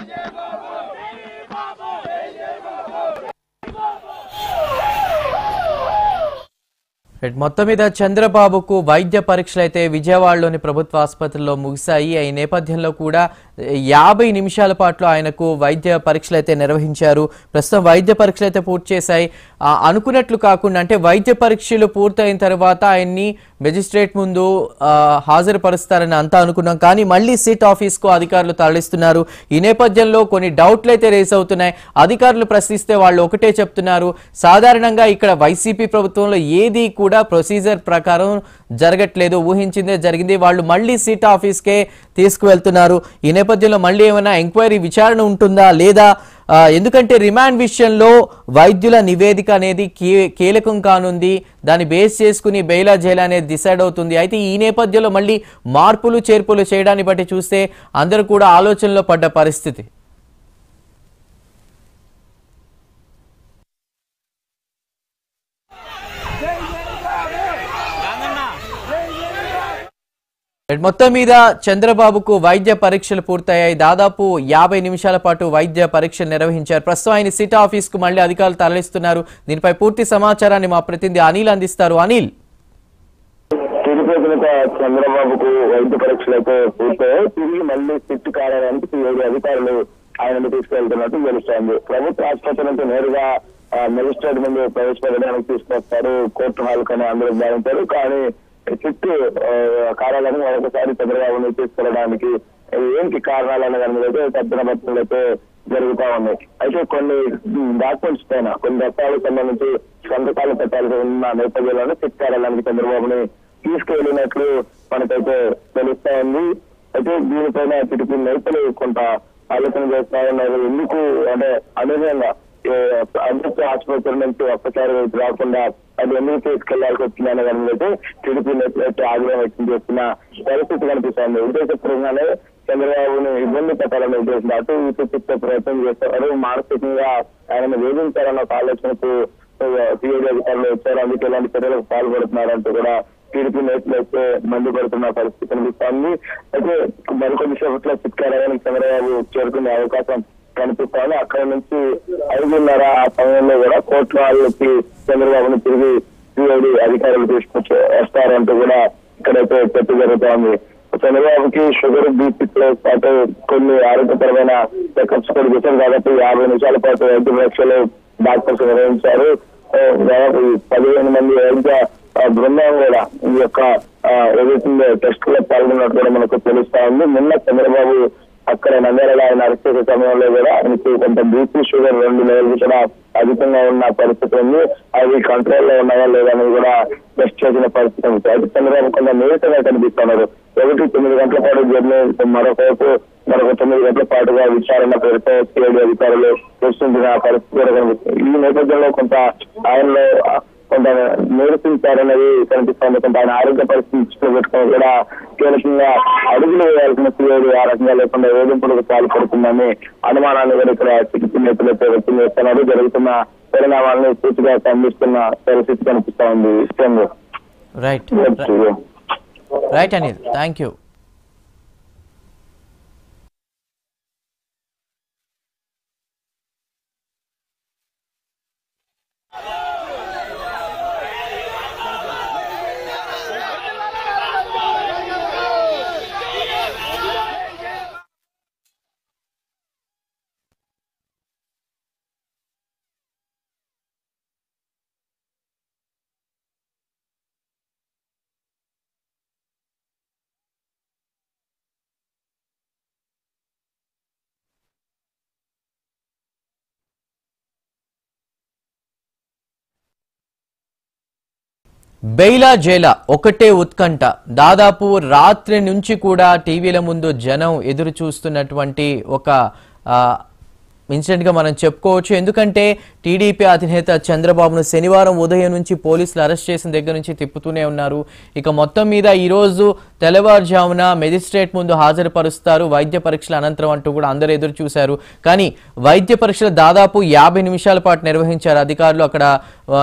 right, మొత్తం మీద చంద్రబాబుకు వైద్య పరీక్షలు అయితే విజయవాడలోని ప్రభుత్వ ఆసుపత్రిలో ముగిశాయి ఈ నేపథ్యంలో కూడా యాభై నిమిషాల పాటు ఆయనకు వైద్య పరీక్షలు అయితే నిర్వహించారు ప్రస్తుతం వైద్య పరీక్షలు అయితే పూర్తి చేశాయి ఆ, అనుకున్నట్లు కాకుండా అంటే వైద్య పరీక్షలు పూర్తయిన తర్వాత ఆయన్ని మెజిస్ట్రేట్ ముందు ఆ, హాజరుపరుస్తారని అంతా అనుకున్నాం కానీ మళ్ళీ సిట్ ఆఫీస్కు అధికారులు తరలిస్తున్నారు ఈ నేపథ్యంలో కొన్ని డౌట్లు అయితే రేస్ అవుతున్నాయి అధికారులు ప్రశ్నిస్తే వాళ్ళు ఒకటే చెప్తున్నారు సాధారణంగా ఇక్కడ వైసీపీ ప్రభుత్వంలో ఏది కూడా ప్రొసీజర్ ప్రకారం జరగట్లేదు ఊహించిందే జరిగింది వాళ్ళు మళ్ళీ సిట్ ఆఫీస్కే తీసుకువెళ్తున్నారు ఈ నేపథ్యంలో మళ్ళీ ఏమైనా ఎంక్వైరీ విచారణ ఉంటుందా లేదా ఆ, ఎందుకంటే రిమాండ్ విషయంలో వైద్యుల నివేదిక అనేది కీ- కీలకం కానుంది దాన్ని బేస్ చేసుకుని బెయిలా జైలా అనేది డిసైడ్ అవుతుంది అయితే ఈ నేపథ్యంలో మళ్ళీ మార్పులు చేర్పులు చేయడాన్ని బట్టి చూస్తే అందరూ కూడా ఆలోచనలో పడ్డ పరిస్థితి మొత్తం మీద చంద్రబాబుకు వైద్య పరీక్షలు పూర్తయ్యాయి దాదాపు యాభై నిమిషాల పాటు వైద్య పరీక్షలు నిర్వహించారు ప్రస్తుతం ఆయన సిట్ ఆఫీస్ కు మళ్ళీ అధికారులు తరలిస్తున్నారు దీనిపై పూర్తి సమాచారాన్ని మా ప్రతినిధి అనిల్ అందిస్తారు అనిల్ టీడీపీ అధినేత చంద్రబాబుకు వైద్య పరీక్షలు అయితే పూర్తయ్యాయి తిరిగి మళ్ళీ సిట్ కార్యాలయానికి సిఐడి అధికారులు ఆయనను తీసుకెళ్తున్నట్టు తెలుస్తోంది ప్రభుత్వ ఆసుపత్రి నుంచి నేరుగా ఆ, మెజిస్ట్రేట్ ముందు ప్రవేశపెట్టడానికి తీసుకొస్తారు కోర్టు హాల్ కానీ అందరూ భావించారు కానీ సిట్ ఆ, కార్యాలయానికి మరొకసారి చంద్రబాబుని తీసుకెళ్ళడానికి ఏంటి కారణాలు అనే దాని మీద అయితే తద్దిన పత్రాలు అయితే జరుగుతా ఉన్నాయి అయితే కొన్ని డాక్యుమెంట్స్ పైన కొన్ని దత్తాలకు సంబంధించి సంతకాలు పెట్టాల్సి ఉన్న నేపథ్యంలోనే సిట్ కార్యాలయానికి చంద్రబాబుని తీసుకెళ్లినట్లు మనకైతే తెలుస్తా ఉంది అయితే దీనిపైన టీడీపీ నేతలు కొంత ఆలోచన చేస్తా ఉన్నారు ఎందుకు అంటే అనూహ్యంగా ఏ, ప్రభుత్వ ఆసుపత్రి నుంచి ఒక్కసారి రాకుండా అది ఎందుకు తీసుకెళ్లాల్సి వచ్చింది అనే దాని మీద అయితే టీడీపీ నేతలు అయితే ఆగ్రహం వ్యక్తం చేస్తున్న పరిస్థితి కనిపిస్తోంది ఉద్దేశపూర్వకంగానే చంద్రబాబుని ఇబ్బంది పెట్టాలనే ఉద్దేశం అటు ఇటు తిప్పే ప్రయత్నం చేస్తారు మానసికంగా ఆయనను వేధించాలన్న ఒక ఆలోచనకు సిఐడి అధికారులు వచ్చారు అందుకే ఇలాంటి చర్యలకు పాల్పడుతున్నారంటూ కూడా టీడీపీ నేతలు అయితే మండిపడుతున్న పరిస్థితి కనిపిస్తోంది అయితే మరికొన్ని సేపట్లో చిత్కారానికి చంద్రబాబు చేరుకునే అవకాశం కనిపిస్తోంది అక్కడ నుంచి ఐదున్నర ఆ సమయంలో కూడా కోర్టు వాళ్ళకి చంద్రబాబును తిరిగి సిఐడి అధికారులు తీసుకొచ్చి వస్తారంటూ కూడా ఇక్కడైతే చర్చ జరుగుతోంది చంద్రబాబుకి షుగర్ బీపీతో పాటు కొన్ని ఆరోగ్యపరమైన చెకప్స్ కూడా చేశారు కాబట్టి యాభై నిమిషాల పాటు వైద్య పరీక్షలు డాక్టర్స్ నిర్వహించారు ఆ, దాదాపు పదిహేను మంది వైద్య ఆ, బృందం కూడా ఈ యొక్క ఆ, ఏదైతుందో టెస్ట్ లో పాల్గొన్నట్టు కూడా మనకు తెలుస్తా ఉంది నిన్న చంద్రబాబు అక్కడ నంద్యాలలో ఆయన అరెస్ట్ చేసే సమయంలో కూడా ఆయనకి కొంత బీపీ షుగర్ రెండు లెవెల్స్ కూడా అధికంగా ఉన్న పరిస్థితి ఉంది అవి కంట్రోల్ లో ఉన్నాయా లేదా అనేది కూడా టెస్ట్ చేసిన పరిస్థితి ఉంది అయితే చంద్రబాబు కొంత నీరసంగా కనిపిస్తున్నారు ఒకటి తొమ్మిది గంటల పాటు జర్నీ మరొకవైపు మరొక తొమ్మిది గంటల పాటుగా విచారణ పేరుతో సిఐడి అధికారులు ప్రశ్నించిన పరిస్థితి కూడా కనిపిస్తుంది ఈ నేపథ్యంలో కొంత ఆయనలో కొంత నిరసించారనేది కనిపిస్తోంది కొంత ఆయన ఆరోగ్య పరిస్థితి దృష్టిలో పెట్టుకొని కూడా కీలకంగా అడుగులు వేయాల్సిన సిఐడి ఆ రకంగా లేకుండా వేధింపులకు పాల్పడుతుందని అనుమానాన్ని కూడా ఇక్కడ టీడీపీ నేతలు అయితే వ్యక్తం చేస్తున్నారు జరుగుతున్న పరిణామాలను పూర్తిగా ఖండిస్తున్న పరిస్థితి కనిపిస్తా ఉంది ఇష్టంగా right right Anil thank you బెయిలా జైలా ఒకటే ఉత్కంఠ దాదాపు రాత్రి నుంచి కూడా టీవీల ముందు జనం ఎదురు చూస్తున్నటువంటి ఒక ఆ, ఇన్సిడెంట్ గా మనం చెప్పుకోవచ్చు ఎందుకంటే టీడీపీ అధినేత చంద్రబాబును శనివారం ఉదయం నుంచి పోలీసులు అరెస్ట్ చేసిన దగ్గర నుంచి తిప్పుతూనే ఉన్నారు ఇక మొత్తం మీద ఈ రోజు తెల్లవారుజామున మెజిస్ట్రేట్ ముందు హాజరుపరుస్తారు వైద్య పరీక్షల అనంతరం అంటూ కూడా అందరూ ఎదురు చూశారు కానీ వైద్య పరీక్షలు దాదాపు యాభై నిమిషాల పాటు నిర్వహించారు అధికారులు అక్కడ ఆ,